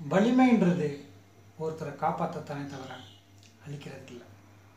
வலிமைன்றது ஒருத்தரை காப்பாற்றத்தானே தவிர அழிக்கிறது இல்லை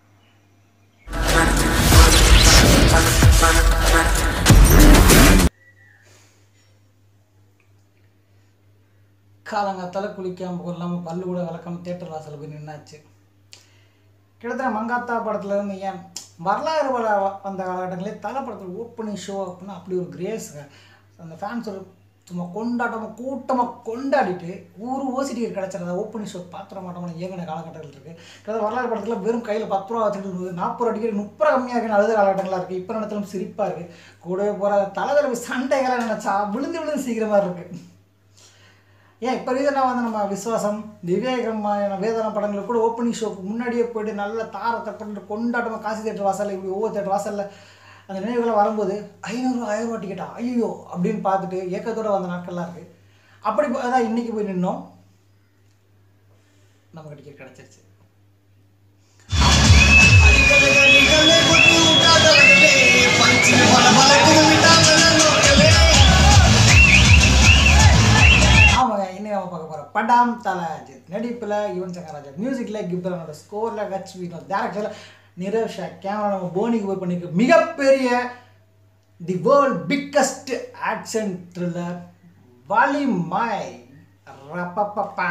காலங்காத்தால குளிக்காமல் கொள்ளாமல் பல்லு கூட விளக்காம தேட்டர் வாசல் போய் நின்னாச்சு கிட்டத்தட்ட மங்காத்தா படத்துல இருந்து ஏன் வரலாறு வள வந்த காலகட்டங்களே தலை படத்தில் ஓப்பனிங் ஷோ அப்படின்னா அப்படி ஒரு கிரேஸுங்க அந்த ஃபேன்ஸோட சும்மா கொண்டாட்டமாக கூட்டமாக கொண்டாடிட்டு ஒரு ஓசி டிக்கெட் கிடச்சிருந்தா ஓப்பனிங் ஷோ பாத்திர மாட்டோம்னு இயங்கின காலகட்டங்கள் இருக்குது கிட்டத்தட்ட வரலாறு படத்தில் வெறும் கையில் பத்து ரூபா வச்சுட்டு இருந்தது நாற்பது ரூபா டிக்கெட் முப்பது ரூபா கம்மியாக இருக்குன்னு அழுத காலகட்டங்களாக இருக்குது இப்போ நினைச்சாலும் சிரிப்பாக இருக்குது கூடவே போகிற தலைதலை சண்டைகளை நினச்சா விழுந்து விழுந்து சீக்கிர மாதிரி இருக்குது ஏன் இப்போ ரீசனாக வந்து நம்ம விஸ்வாசம் திவ்யகரமான வேதன படங்களுக்கு கூட ஓப்பனிங் ஷோக்கு முன்னாடியே போயிட்டு நல்ல தாரத்தை கொண்டு கொண்டாட்டமாக காசி தேட்டர் வாசலில் இப்படி ஒவ்வொரு தேட்டர் வாசலில் அந்த நினைவுகளை வரும்போது ஐநூறு ஆயிரம் ரூபா டிக்கெட்டா ஐயோ அப்படின்னு பார்த்துட்டு ஏக்கத்தோட வந்த நாட்கள்லாம் இருக்குது அப்படி போ- அதான் இன்றைக்கி போய் நின்னோம் நமக்கு டிக்கெட் கிடச்சிருச்சு ஆமாங்க இன்னைக்கு நம்ம பார்க்க போகிறோம் படாம் தல அஜித் நடிப்பில் யுவன் சங்கர் ராஜா மியூசிக்கில் கிப்ரனோட ஸ்கோரில் ஹச் வீனோ டேரக்டரில் நிரவ் ஷா கேமரா நம்ம போனிக்கு போய் பண்ணிக்க மிகப்பெரிய the world biggest action thriller Valimai ரப்பப்பப்பா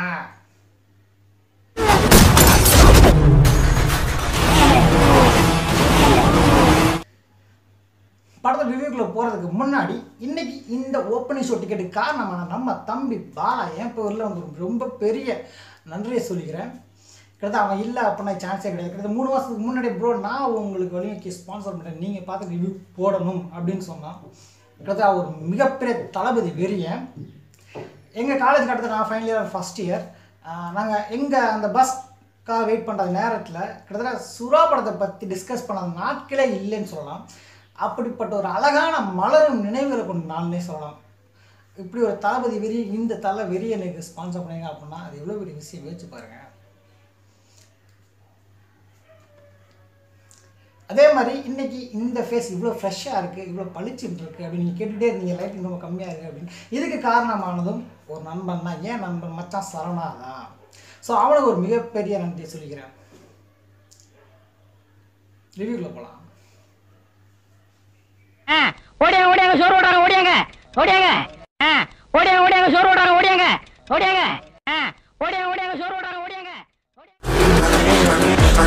படத்தை ரிவ்யூக்குள்ள போகிறதுக்கு முன்னாடி இன்னைக்கு இந்த ஓப்பனிங் ஷோ டிக்கெட்டுக்கு காரணமான நம்ம தம்பி பாலா என் பேரில் வந்து ரொம்ப பெரிய நன்றியை சொல்லிக்கிறேன் கிட்டத்தட்ட அவன் இல்லை அப்படின்னா சான்ஸே கிடையாது கிட்டத்தட்ட மூணு மாதத்துக்கு முன்னாடி ப்ரோ நான் உங்களுக்கு வலிமைக்கு ஸ்பான்சர் பண்ணுறேன் நீங்கள் பார்த்து ரிவ்யூ போடணும் அப்படின்னு சொன்னான் கிட்டத்தட்ட அவர் மிகப்பெரிய தளபதி வெறியன் எங்கள் காலேஜ் கட்டத்தில் நான் ஃபைனல் இயர் ஃபஸ்ட் இயர் நாங்கள் எங்கள் அந்த பஸ்க்காக வெயிட் பண்ணுற நேரத்தில் கிட்டத்தட்ட சுறா படத்தை பற்றி டிஸ்கஸ் பண்ண நாட்களே இல்லைன்னு சொல்லலாம் அப்படிப்பட்ட ஒரு அழகான மலரும் நினைவுகளை கொண்டு நாள்னே சொல்லலாம் இப்படி ஒரு தளபதி வெறி இந்த தலை வெறி எனக்கு ஸ்பான்சர் பண்ணீங்க அப்படின்னா அது எவ்வளோ பெரிய விஷயம் யோசிச்சு பாருங்க அதே மாதிரி இன்னைக்கு இந்த ஃபேஸ் இவ்வளோ ஃப்ரெஷ்ஷாக இருக்குது இவ்வளோ பளிச்சுட்டு இருக்குது அப்படின்னு நீங்கள் கேட்டுகிட்டே இருந்தீங்க லைட்டிங் ரொம்ப கம்மியாக இருக்குது அப்படின்னு இதுக்கு காரணமானதும் ஒரு நண்பன் தான் ஏன் நண்பன் மச்சான் சரணா தான் ஸோ அவனுக்கு ஒரு மிகப்பெரிய நன்றியை சொல்லிக்கிறேன் ரிவ்யூக்குள்ளே போகலாம் ஆ, ஓடியாங்க ஓடியாங்க சோறு ஓடாங்க ஓடியாங்க ஓடியாங்க ஆ, ஓடியாங்க ஓடியாங்க சோறு ஓடாங்க ஓடியாங்க ஓடியாங்க ஆ, ஓடியாங்க ஓடியாங்க சோறு ஓடாங்க ஓடியாங்க ஓடியாங்க.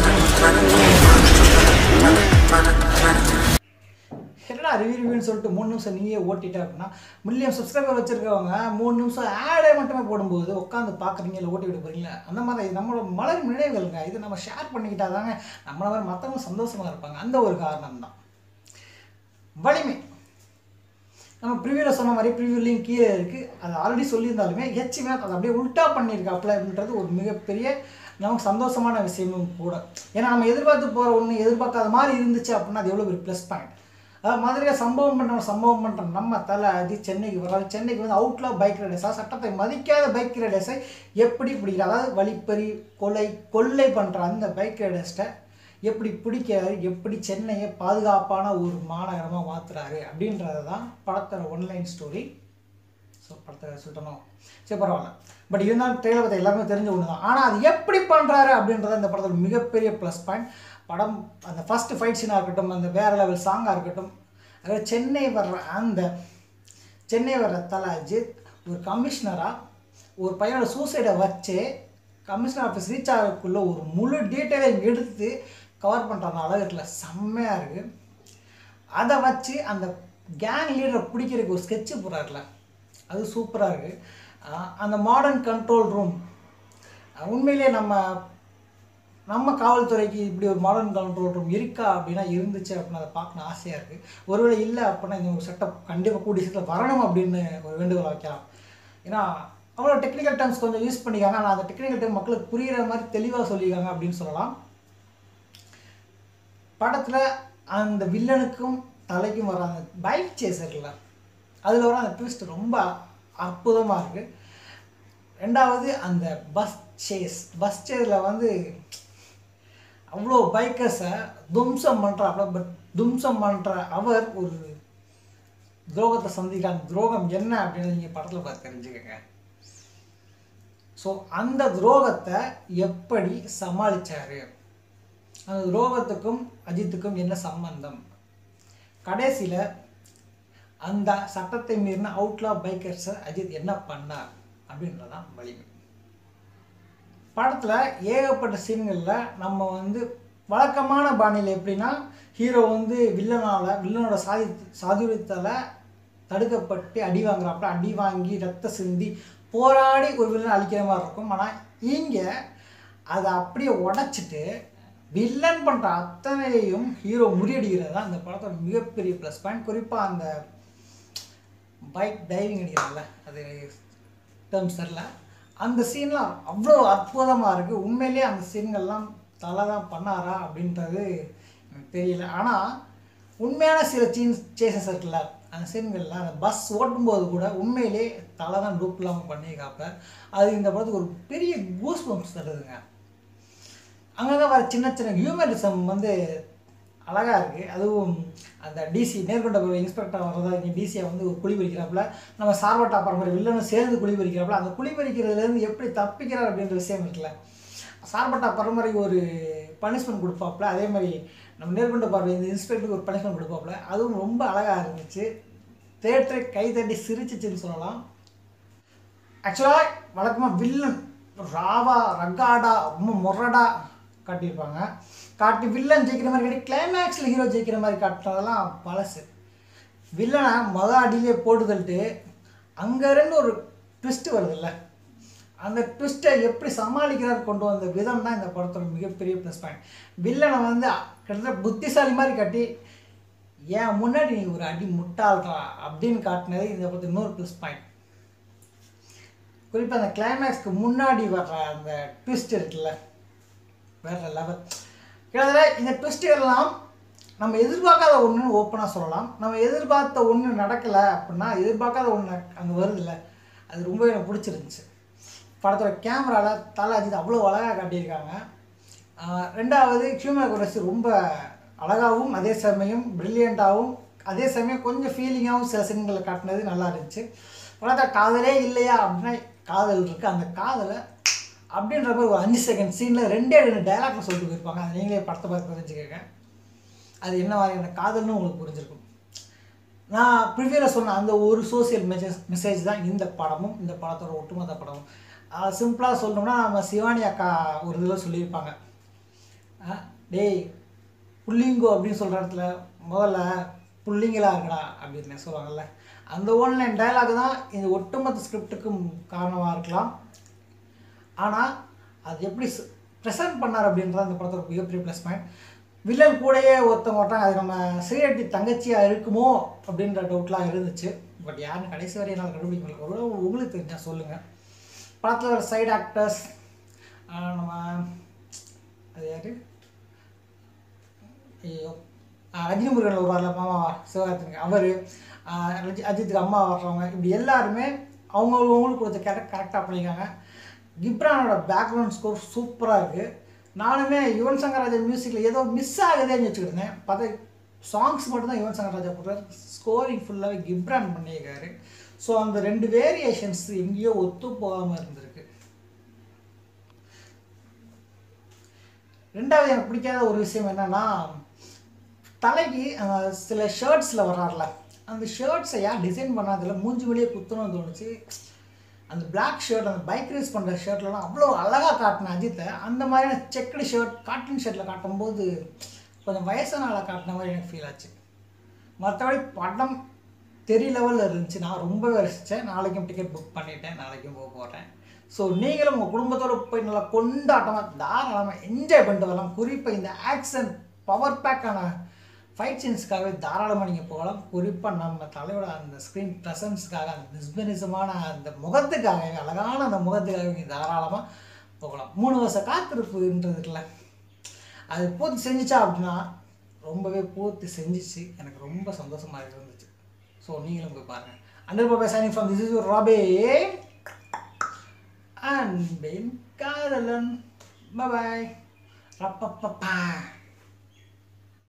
என்னடா ரிவ்யூ ரிவ்யூன்னு சொல்லிட்டு மூணு நிமிஷம் நீயே ஓட்டிட்ட அப்படின்னா மில்லியன் சப்ஸ்கிரைபர் வச்சிருக்கவங்க மூணு நிமிஷம் ஆடே மட்டுமே போடும்போது உட்காந்து பார்க்குறீங்க இல்லை ஓட்டி விட போறீங்களா அந்த மாதிரி இது நம்மளோட மலர் நினைவுகளுங்க இது நம்ம ஷேர் பண்ணிக்கிட்டா தாங்க நம்மள மாதிரி மற்றவங்க சந்தோஷமாக இருப்பாங்க அந்த ஒரு காரணம் தான் வலிமை நம்ம ப்ரிவியூவில் சொன்ன மாதிரி ப்ரிவியூ லிங்க் கீழே இருக்குது அது ஆல்ரெடி சொல்லியிருந்தாலுமே ஹெச்மே அதை அப்படியே உல்ட்டா பண்ணியிருக்காப்புல அப்படின்றது ஒரு மிகப்பெரிய நமக்கு சந்தோஷமான விஷயமும் கூட ஏன்னா நம்ம எதிர்பார்த்து போகிற ஒன்று எதிர்பார்க்காத மாதிரி இருந்துச்சு அப்படின்னா அது எவ்வளோ ஒரு ப்ளஸ் பாயிண்ட் அதாவது மாதிரியாக சம்பவம் பண்ணுற சம்பவம் பண்ணுற நம்ம தலை அது சென்னைக்கு வராது சென்னைக்கு வந்து அவுட்லா பைக் ரைடர்ஸாக சட்டத்தை மதிக்காத பைக் ரைடர்ஸை எப்படி பிடிக்கிற அதாவது வழிப்பறி கொலை கொள்ளை பண்ணுற அந்த பைக் ரைடர்ஸ்ட்டை எப்படி பிடிக்கிறாரு எப்படி சென்னையை பாதுகாப்பான ஒரு மாநகரமாக மாற்றுறாரு அப்படின்றது தான் படத்தோட ஒன்லைன் ஸ்டோரி ஸோ படத்தை சொல்லிட்டோம் சரி பரவாயில்ல பட் இருந்தாலும் ட்ரெயிலர் பற்றி எல்லாருமே தெரிஞ்ச ஒன்று தான் ஆனால் அது எப்படி பண்ணுறாரு அப்படின்றது இந்த படத்தோட மிகப்பெரிய ப்ளஸ் பாயிண்ட் படம் அந்த ஃபஸ்ட்டு ஃபைட் சீனாக இருக்கட்டும் அந்த வேறு லெவல் சாங்காக இருக்கட்டும் அதாவது சென்னை வர்ற அந்த சென்னை வர்ற தலை அஜித் ஒரு கமிஷனராக ஒரு பையனோட சூசைடை வச்சு கமிஷனர் ஆஃபீஸ் ரீச் ஆகக்குள்ள ஒரு முழு டீட்டெயிலையும் எடுத்து கவர் பண்ணுற அளவுக்குல செம்மையாக இருக்குது அதை வச்சு அந்த கேங் லீடரை பிடிக்கிறதுக்கு ஒரு ஸ்கெட்சு போடுறாருல அது சூப்பராக இருக்குது அந்த மாடர்ன் கண்ட்ரோல் ரூம் உண்மையிலேயே நம்ம நம்ம காவல்துறைக்கு இப்படி ஒரு மாடர்ன் கண்ட்ரோல் ரூம் இருக்கா அப்படின்னா இருந்துச்சு அப்படின்னா அதை பார்க்கணும் ஆசையாக இருக்குது ஒருவேளை இல்லை அப்படின்னா இந்த ஒரு செட்டப் கண்டிப்பாக கூடிய சீக்கிரத்தில் வரணும் அப்படின்னு ஒரு வேண்டுகோளை வைக்கலாம் ஏன்னா அவ்வளோ டெக்னிக்கல் டேர்ம்ஸ் கொஞ்சம் யூஸ் பண்ணிக்காங்க ஆனால் அந்த டெக்னிக்கல் டேர்ம் மக்களுக்கு புரிகிற மாதிரி தெளிவாக சொல்லியிருக்காங்க அப்படின்னு சொல்லலாம் படத்தில் அந்த வில்லனுக்கும் தலைக்கும் வர அந்த பைக் சேஸ் இருக்குல்ல அதில் வர அந்த ட்விஸ்ட் ரொம்ப அற்புதமாக இருக்குது ரெண்டாவது அந்த பஸ் சேஸ் பஸ் சேஸில் வந்து அவ்வளோ பைக்கர்ஸை தும்சம் பண்ணுறாப்புல பட் தும்சம் பண்ணுற அவர் ஒரு துரோகத்தை சந்திக்கிற அந்த துரோகம் என்ன அப்படின்னு நீங்கள் படத்தில் பார்த்து தெரிஞ்சுக்கங்க ஸோ ஸோ அந்த துரோகத்தை எப்படி சமாளிச்சாரு அந்த துரோகத்துக்கும் அஜித்துக்கும் என்ன சம்பந்தம் கடைசியில் அந்த சட்டத்தை மீறின அவுட்லா பைக்கர்ஸை அஜித் என்ன பண்ணார் அப்படின்றதான் வலிமை படத்தில் ஏகப்பட்ட சீன்களில் நம்ம வந்து வழக்கமான பாணியில் எப்படின்னா ஹீரோ வந்து வில்லனால் வில்லனோட சாதி சாதுரியத்தால் தடுக்கப்பட்டு அடி வாங்குறாப்புல அடி வாங்கி ரத்த சிந்தி போராடி ஒரு வில்லனை அழிக்கிற மாதிரி இருக்கும் ஆனால் இங்கே அதை அப்படியே உடைச்சிட்டு வில்லன் பண்ணுற அத்தனையையும் ஹீரோ முறியடிக்கிறது தான் இந்த படத்தோட மிகப்பெரிய ப்ளஸ் பாயிண்ட் குறிப்பாக அந்த பைக் டைவிங் அடிக்கிறாங்கல்ல அது டேர்ம்ஸ் தெரில அந்த சீன்லாம் அவ்வளோ அற்புதமாக இருக்குது உண்மையிலேயே அந்த சீன்கள்லாம் தலை தான் பண்ணாரா அப்படின்றது எனக்கு தெரியல ஆனால் உண்மையான சில சீன்ஸ் சேசஸ் இருக்குல்ல அந்த சீன்களில் அந்த பஸ் ஓட்டும்போது கூட உண்மையிலே தலை தான் டூப் இல்லாமல் பண்ணியிருக்காப்ப அது இந்த படத்துக்கு ஒரு பெரிய கூஸ் பம்ப்ஸ் தருதுங்க அங்கங்கே வர சின்ன சின்ன ஹியூமனிசம் வந்து அழகாக இருக்குது அதுவும் அந்த டிசி நேர்கொண்ட இன்ஸ்பெக்டர் வர்றதா இங்கே டிசியை வந்து ஒரு குழி பறிக்கிறாப்புல நம்ம சார்வட்டா பரம்பரை வில்லனும் சேர்ந்து குழி பறிக்கிறாப்புல அந்த குழி பறிக்கிறதுலேருந்து எப்படி தப்பிக்கிறார் அப்படின்ற விஷயம் இருக்குல்ல சார்பட்டா பரம்பரை ஒரு பனிஷ்மெண்ட் கொடுப்பாப்புல அதே மாதிரி நம்ம நேர்கொண்ட பார்வை இந்த இன்ஸ்பெக்டருக்கு ஒரு பனிஷ்மெண்ட் கொடுப்பாப்புல அதுவும் ரொம்ப அழகாக இருந்துச்சு தேட்டரை கை தட்டி சிரிச்சிச்சுன்னு சொல்லலாம் ஆக்சுவலாக வழக்கமாக வில்லன் ராவா ரக்காடா ரொம்ப முரடா காட்டியிருப்பாங்க காட்டி வில்லன் ஜெயிக்கிற மாதிரி காட்டி கிளைமேக்ஸில் ஹீரோ ஜெயிக்கிற மாதிரி காட்டுறதெல்லாம் பழசு வில்லனை மொத அடியிலே போட்டு தள்ளிட்டு அங்கேருந்து ஒரு ட்விஸ்ட் வருதுல்ல அந்த ட்விஸ்ட்டை எப்படி சமாளிக்கிறார் கொண்டு வந்த விதம் தான் இந்த படத்தோட மிகப்பெரிய ப்ளஸ் பாயிண்ட் வில்லனை வந்து கிட்டத்தட்ட புத்திசாலி மாதிரி காட்டி ஏன் முன்னாடி நீ ஒரு அடி முட்டாள்றா அப்படின்னு காட்டினது இந்த படத்துக்கு இன்னொரு ப்ளஸ் பாயிண்ட் குறிப்பாக அந்த கிளைமேக்ஸ்க்கு முன்னாடி வர்ற அந்த ட்விஸ்ட் இருக்குல்ல வேற லெவல் கிட்டத்தட்ட இந்த ட்விஸ்ட்டுகள்லாம் நம்ம எதிர்பார்க்காத ஒன்றுன்னு ஓப்பனாக சொல்லலாம் நம்ம எதிர்பார்த்த ஒன்று நடக்கலை அப்படின்னா எதிர்பார்க்காத ஒன்று அங்கே வருதுல்ல அது ரொம்ப எனக்கு பிடிச்சிருந்துச்சு படத்தோட கேமராவில் தலை அஜித் அவ்வளோ அழகாக காட்டியிருக்காங்க ஆஹ் ரெண்டாவது ஹியூமன் ரொம்ப அழகாகவும் அதே சமயம் ப்ரில்லியண்ட்டாகவும் அதே சமயம் கொஞ்சம் ஃபீலிங்காகவும் சில சீன்களை காட்டினது நல்லா இருந்துச்சு படத்தை காதலே இல்லையா அப்படின்னா காதல் இருக்குது அந்த காதலை அப்படின்ற மாதிரி ஒரு அஞ்சு செகண்ட் சீனில் ரெண்டே ரெண்டு டைலாக்ல சொல்லிட்டு போயிருப்பாங்க அதை நீங்களே படத்தை பார்த்து தெரிஞ்சுக்கங்க அது என்ன மாதிரியான காதல்னு உங்களுக்கு புரிஞ்சிருக்கும் நான் ப்ரிவியூவில் சொன்ன அந்த ஒரு சோசியல் மெசேஜ் மெசேஜ் தான் இந்த படமும் இந்த படத்தோட ஒட்டுமொத்த படமும் சிம்பிளாக சொல்லணும்னா நம்ம சிவானி அக்கா ஒரு இதில் சொல்லியிருப்பாங்க ஆ, டேய் புள்ளிங்கோ அப்படின்னு சொல்கிற இடத்துல முதல்ல புள்ளிங்களா இருக்கடா அப்படின்னு சொல்லுவாங்கல்ல அந்த ஒன்லைன் டயலாக் தான் இந்த ஒட்டுமொத்த ஸ்கிரிப்டுக்கும் காரணமாக இருக்கலாம் ஆனால் அது எப்படி ப்ரெசென்ட் பண்ணார் அப்படின்றது அந்த படத்தோட மிகப்பெரிய ப்ளஸ் பாயிண்ட் வில்லன் கூடயே ஒருத்தவங்க ஒருத்தாங்க அது நம்ம ஸ்ரீரெட்டி தங்கச்சியாக இருக்குமோ அப்படின்ற டவுட்லாம் இருந்துச்சு பட் யாருன்னு கடைசி வரை என்னால் கண்டுபிடிக்க முடியல ஒரு வேளை உங்களுக்கு தெரிஞ்சா சொல்லுங்கள் படத்தில் வர சைடு ஆக்டர்ஸ் நம்ம அது யார் ஐயோ ஆ, ரஜினி முருகன் வருவார்ல மாமா சிவகார்த்திகேயன் அவர் அஜித்துக்கு அம்மா வர்றவங்க இப்படி எல்லாருமே அவங்கவுங்களுக்கு கொடுத்த கேரக்டர் கரெக்டாக பண்ணியிருக்காங்க கிப்ரானோட பேக்ரவுண்ட் ஸ்கோர் சூப்பராக இருக்குது நானுமே யுவன் சங்கர் ராஜா மியூசிக்கில் ஏதோ மிஸ் ஆகுதேன்னு வச்சுக்கிட்டேன் பார்த்தா சாங்ஸ் மட்டும்தான் யுவன் சங்கர் ராஜா போடுறாரு ஸ்கோரிங் ஃபுல்லாகவே கிப்ரான் பண்ணியிருக்காரு ஸோ அந்த ரெண்டு வேரியேஷன்ஸ் எங்கேயோ ஒத்து போகாமல் இருந்திருக்கு ரெண்டாவது எனக்கு பிடிக்காத ஒரு விஷயம் என்னன்னா தலைக்கு அஹ், சில ஷர்ட்ஸில் வர்றார்ல அந்த ஷர்ட்ஸை யார் டிசைன் பண்ணாதில்ல மூஞ்சி வெளியே குத்தணும்னு தோணுச்சு அந்த Black ஷர்ட் அந்த பைக் ரேஸ் பண்ணுற ஷர்ட்லலாம் அவ்வளோ அழகாக காட்டின அஜித்தை அந்த மாதிரியான செக்குடு ஷர்ட் காட்டன் ஷர்ட்டில் காட்டும்போது கொஞ்சம் வயசான ஆளை காட்டின மாதிரி எனக்கு ஃபீல் ஆச்சு மற்றபடி படம் தெரிய லெவலில் இருந்துச்சு நான் ரொம்பவே ரசித்தேன் நாளைக்கும் டிக்கெட் புக் பண்ணிட்டேன் நாளைக்கும் போக போகிறேன் ஸோ நீங்களும் உங்கள் குடும்பத்தோடு போய் நல்லா கொண்டாட்டமாக தாராளமாக என்ஜாய் பண்ணிட்டு வரலாம் குறிப்பாக இந்த ஆக்ஷன் பவர் பேக்கான ஃபைட் சீன்ஸ்க்காகவே தாராளமாக நீங்கள் போகலாம் குறிப்பாக நம்ம தலையோட அந்த ஸ்க்ரீன் ப்ரெசன்ஸ்க்காக அந்த மிஸ்பனிசமான அந்த முகத்துக்காகவே அழகான அந்த முகத்துக்காகவே நீங்கள் தாராளமாக போகலாம் மூணு வருஷம் காத்திருப்புன்றதுக்குல அது பூர்த்தி செஞ்சுச்சா அப்படின்னா ரொம்பவே பூர்த்தி செஞ்சிச்சு எனக்கு ரொம்ப சந்தோஷமாக இருந்துச்சு ஸோ நீங்களும் போய் பாருங்கள் அண்டர் பாபா சைனிங் ஃப்ரம் திஸ் இஸ் ராபே அன்பின் காதலன் பாய் ரப்பப்பா